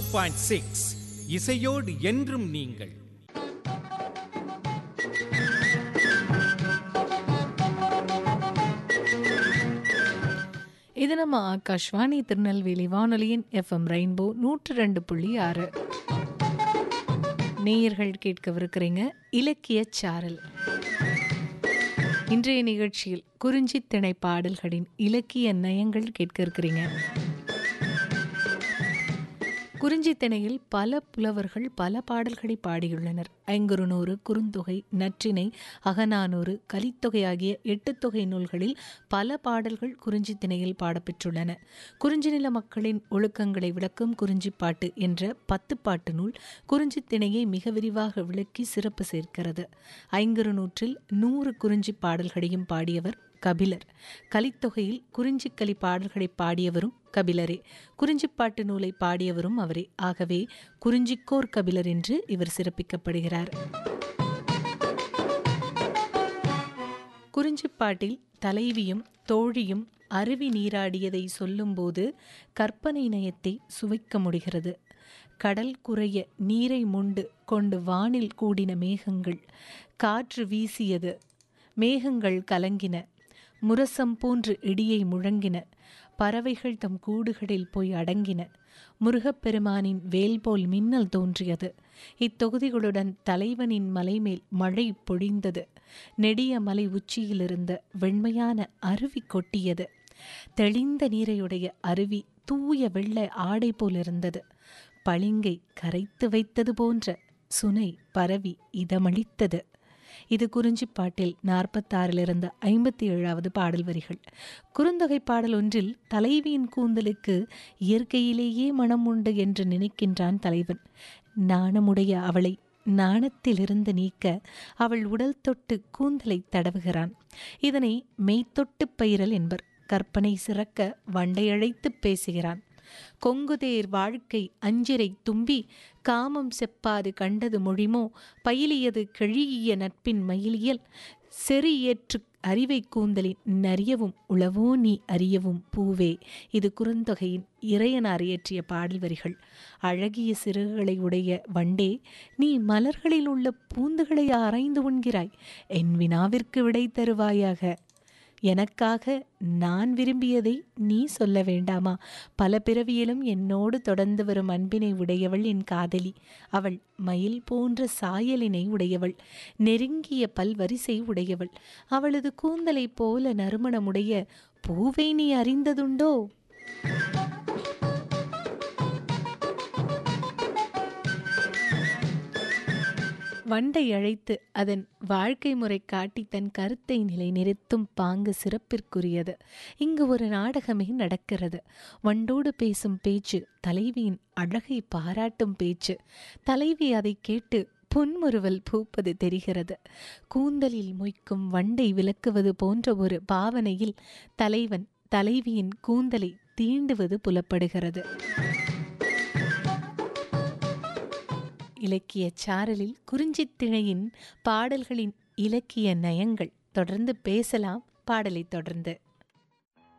point six இசையோடு என்றும் நீங்கள் இது நம்ம ஆகாஷ்வாணி திருநெல்வேலி வானொலியின் எஃப்எம் ரெயின்போ நூற்று ரெண்டு புள்ளி ஆறு நேயர்கள் கேட்கவிருக்கிறீங்க இலக்கிய சாரல் இன்றைய நிகழ்ச்சியில் குறிஞ்சி திணை பாடல்களின் இலக்கிய நயங்கள் கேட்க இருக்கிறீங்க குறிஞ்சி திணையில் பல புலவர்கள் பல பாடல்களை பாடியுள்ளனர் ஐங்குறுநூறு குறுந்தொகை நற்றிணை அகநானூறு கலித்தொகை ஆகிய எட்டு தொகை நூல்களில் பல பாடல்கள் குறிஞ்சி திணையில் பாடப்பெற்றுள்ளன குறிஞ்சி நில மக்களின் ஒழுக்கங்களை விளக்கும் குறிஞ்சிப்பாட்டு என்ற பத்து பாட்டு நூல் குறிஞ்சி திணையை மிக விரிவாக விளக்கி சிறப்பு சேர்க்கிறது ஐங்குறுநூற்றில் நூறு குறிஞ்சி பாடல்களையும் பாடியவர் கபிலர் கலித்தொகையில் குறிஞ்சிக்கலி பாடல்களை பாடியவரும் கபிலரே குறிஞ்சிப்பாட்டு நூலை பாடியவரும் அவரே ஆகவே குறிஞ்சிக்கோர் கபிலர் என்று இவர் சிறப்பிக்கப்படுகிறார் குறிஞ்சிப்பாட்டில் தலைவியும் தோழியும் அருவி நீராடியதை சொல்லும்போது கற்பனை நயத்தை சுவைக்க முடிகிறது கடல் குறைய நீரை முண்டு கொண்டு வானில் கூடின மேகங்கள் காற்று வீசியது மேகங்கள் கலங்கின முரசம் போன்று இடியை முழங்கின பறவைகள் தம் கூடுகளில் போய் அடங்கின முருகப்பெருமானின் வேல் போல் மின்னல் தோன்றியது இத்தொகுதிகளுடன் தலைவனின் மலைமேல் மழை பொழிந்தது நெடிய மலை உச்சியிலிருந்த வெண்மையான அருவி கொட்டியது தெளிந்த நீரையுடைய அருவி தூய வெள்ளை ஆடை போலிருந்தது பளிங்கை கரைத்து வைத்தது போன்ற சுனை பரவி இதமளித்தது இது குறிஞ்சிப்பாட்டில் நாற்பத்தாறிலிருந்து ஐம்பத்தி ஏழாவது பாடல் வரிகள் குறுந்தொகை பாடல் ஒன்றில் தலைவியின் கூந்தலுக்கு இயற்கையிலேயே மனம் உண்டு என்று நினைக்கின்றான் தலைவன் நாணமுடைய அவளை நாணத்திலிருந்து நீக்க அவள் உடல் தொட்டு கூந்தலை தடவுகிறான் இதனை மெய்த்தொட்டு பயிரல் என்பர் கற்பனை சிறக்க வண்டையழைத்துப் பேசுகிறான் கொங்குதேர் வாழ்க்கை அஞ்சிரை தும்பி காமம் செப்பாது கண்டது மொழிமோ பயிலியது கிழிய நட்பின் மயிலியல் செறியேற்று அறிவை கூந்தலின் நறியவும் உளவோ நீ அறியவும் பூவே இது குறுந்தொகையின் இறையனார் இயற்றிய பாடல் வரிகள் அழகிய சிறகுகளை உடைய வண்டே நீ மலர்களில் உள்ள பூந்துகளை ஆராய்ந்து உண்கிறாய் என் வினாவிற்கு விடை தருவாயாக எனக்காக நான் விரும்பியதை நீ சொல்ல வேண்டாமா பல பிறவியிலும் என்னோடு தொடர்ந்து வரும் அன்பினை உடையவள் என் காதலி அவள் மயில் போன்ற சாயலினை உடையவள் நெருங்கிய பல்வரிசை உடையவள் அவளது கூந்தலைப் போல நறுமணமுடைய பூவை நீ அறிந்ததுண்டோ வண்டை அழைத்து அதன் வாழ்க்கை முறை காட்டி தன் கருத்தை நிலைநிறுத்தும் பாங்கு சிறப்பிற்குரியது இங்கு ஒரு நாடகமே நடக்கிறது வண்டோடு பேசும் பேச்சு தலைவியின் அழகை பாராட்டும் பேச்சு தலைவி அதை கேட்டு புன்முறுவல் பூப்பது தெரிகிறது கூந்தலில் மொய்க்கும் வண்டை விளக்குவது போன்ற ஒரு பாவனையில் தலைவன் தலைவியின் கூந்தலை தீண்டுவது புலப்படுகிறது இலக்கிய சாரலில் குறிஞ்சித்திணையின் பாடல்களின் இலக்கிய நயங்கள் தொடர்ந்து பேசலாம் பாடலை தொடர்ந்து